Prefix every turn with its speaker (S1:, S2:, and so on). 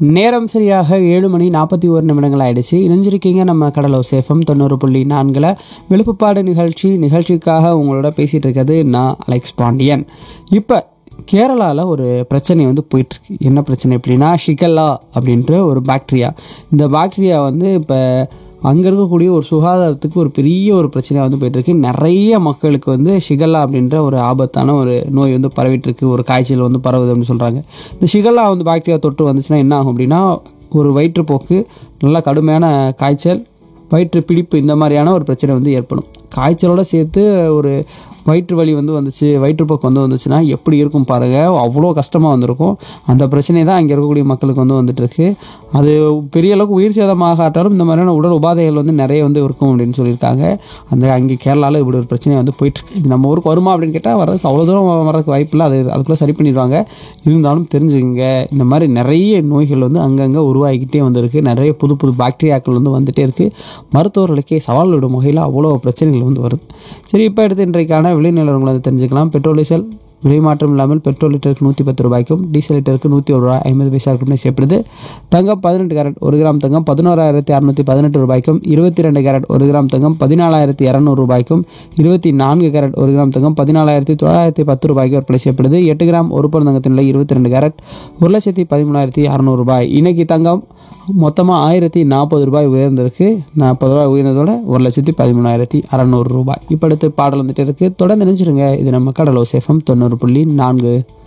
S1: நேரம் சரியாக ஏழு மணி நாற்பத்தி ஒரு நிமிடங்கள் ஆயிடுச்சு இணைஞ்சிருக்கீங்க நம்ம கடலோ சேஃபம் தொண்ணூறு புள்ளி நான்கில் விழுப்புப்பாடு நிகழ்ச்சி நிகழ்ச்சிக்காக உங்களோட பேசிகிட்டு இருக்கிறது நான் அலெக்ஸ் பாண்டியன் இப்போ கேரளாவில் ஒரு பிரச்சனை வந்து போயிட்டுருக்கு என்ன பிரச்சனை எப்படின்னா ஷிகல்லா அப்படின்ற ஒரு பாக்டீரியா இந்த பாக்டீரியா வந்து இப்போ அங்கே இருக்கக்கூடிய ஒரு சுகாதாரத்துக்கு ஒரு பெரிய ஒரு பிரச்சனையாக வந்து போயிட்டுருக்கு நிறைய மக்களுக்கு வந்து ஷிகல்லா அப்படின்ற ஒரு ஆபத்தான ஒரு நோய் வந்து பரவிட்டுருக்கு ஒரு காய்ச்சல் வந்து பரவுது அப்படின்னு சொல்கிறாங்க இந்த ஷிகல்லா வந்து பாக்டீரியா தொற்று வந்துச்சுன்னா என்ன ஆகும் அப்படின்னா ஒரு வயிற்றுப்போக்கு நல்லா கடுமையான காய்ச்சல் வயிற்று பிடிப்பு இந்த மாதிரியான ஒரு பிரச்சனை வந்து ஏற்படும் காய்ச்சலோட சேர்த்து ஒரு வயிற்று வலி வந்து வந்துச்சு வயிற்றுப்போக்கு வந்து வந்துச்சுன்னா எப்படி இருக்கும் பாருங்கள் அவ்வளோ கஷ்டமாக வந்திருக்கும் அந்த பிரச்சனை தான் அங்கே இருக்கக்கூடிய மக்களுக்கு வந்து வந்துட்டு இருக்கு அது பெரிய அளவுக்கு உயிர் சேதமாகாட்டாலும் இந்த மாதிரியான உடல் உபாதைகள் வந்து நிறைய வந்து இருக்கும் அப்படின்னு சொல்லியிருக்காங்க அந்த அங்கே கேரளாவில் இப்படி ஒரு பிரச்சனை வந்து போயிட்டுருக்கு இது நம்ம ஊருக்கு வருமா அப்படின்னு கேட்டால் வரதுக்கு அவ்வளோ தூரம் வரதுக்கு வாய்ப்பு இல்லை அது அதுக்குள்ளே சரி பண்ணிடுவாங்க இருந்தாலும் தெரிஞ்சுக்கங்க இந்த மாதிரி நிறைய நோய்கள் வந்து அங்கங்கே உருவாகிக்கிட்டே வந்திருக்கு நிறைய புது புது பாக்டீரியாக்கள் வந்து வந்துட்டே இருக்குது மருத்துவர்களுக்கே சவால் விடும் வகையில் அவ்வளோ பிரச்சனைகள் வந்து வருது சரி இப்போ எடுத்து இன்றைக்கான விலை நிலவரங்களை வந்து தெரிஞ்சுக்கலாம் பெட்ரோல் டீசல் விலை மாற்றம் இல்லாமல் பெட்ரோல் லிட்டருக்கு நூற்றி பத்து ரூபாய்க்கும் டீசல் லிட்டருக்கு நூற்றி ஒரு ரூபாய் ஐம்பது பைசா விற்பனை செய்யப்படுது தங்கம் பதினெட்டு கேரட் ஒரு கிராம் தங்கம் பதினோராயிரத்தி அறநூற்றி பதினெட்டு ரூபாய்க்கும் இருபத்தி ரெண்டு கேரட் ஒரு கிராம் தங்கம் பதினாலாயிரத்தி இரநூறு ரூபாய்க்கும் இருபத்தி நான்கு கேரட் ஒரு கிராம் தங்கம் பதினாலாயிரத்தி தொள்ளாயிரத்தி பத்து ரூபாய்க்கு விற்பனை செய்யப்படுது எட்டு கிராம் ஒரு பவுன் தங்கத்தின் விலை இருபத்தி ரெண்டு கேரட் ஒரு லட்சத்தி பதிமூணாயிரத்தி அறநூறு ரூபாய் இன்னைக்கு தங்கம் மொத்தமாக ஆயிரத்தி நாற்பது ரூபாய் உயர்ந்திருக்கு நாற்பது ரூபாய் உயர்ந்ததோட ஒரு லட்சத்தி பதிமூணாயிரத்தி அறநூறு ரூபாய் இப்போ அடுத்து பாடல் வந்துட்டு இருக்கு தொடர்ந்து நினைச்சிருங்க இது நம்ம கடலோ சேஃபம் தொண்ணூறு புள்ளி நான்கு